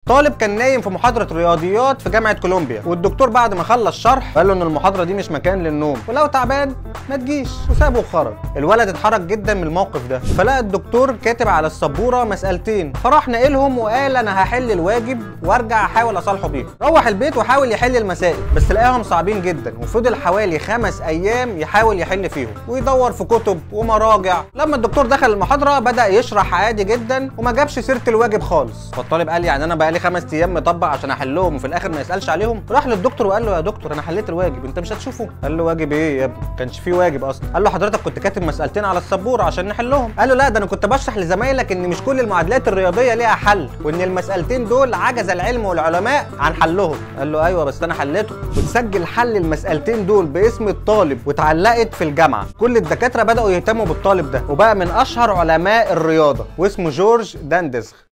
طالب كان نايم في محاضره رياضيات في جامعه كولومبيا والدكتور بعد ما خلص شرح قال له ان المحاضره دي مش مكان للنوم ولو تعبان ما تجيش وسابه وخرج الولد اتحرك جدا من الموقف ده فلقى الدكتور كاتب على السبوره مسالتين فراح ناقلهم وقال انا هحل الواجب وارجع احاول اصالحه بيهم روح البيت وحاول يحل المسائل بس لقاهم صعبين جدا وفضل حوالي خمس ايام يحاول يحل فيهم ويدور في كتب ومراجع لما الدكتور دخل المحاضره بدا يشرح عادي جدا وما جابش سيره الواجب خالص فالطالب قال يعني انا بقالي خمس ايام مطبق عشان احلهم وفي الاخر ما يسالش عليهم راح للدكتور وقال له يا دكتور انا حليت الواجب انت مش هتشوفه قال له واجب ايه يا ابني كانش فيه واجب اصلا قال له حضرتك كنت كاتب مسالتين على السبوره عشان نحلهم قال له لا ده انا كنت بشرح لزمايلك ان مش كل المعادلات الرياضيه ليها حل وان المسالتين دول عجز العلم والعلماء عن حلهم قال له ايوه بس انا حليته وتسجل حل المسالتين دول باسم الطالب واتعلقت في الجامعه كل الدكاتره بداوا يهتموا بالطالب ده وبقى من اشهر علماء الرياضه واسمه جورج داندزغ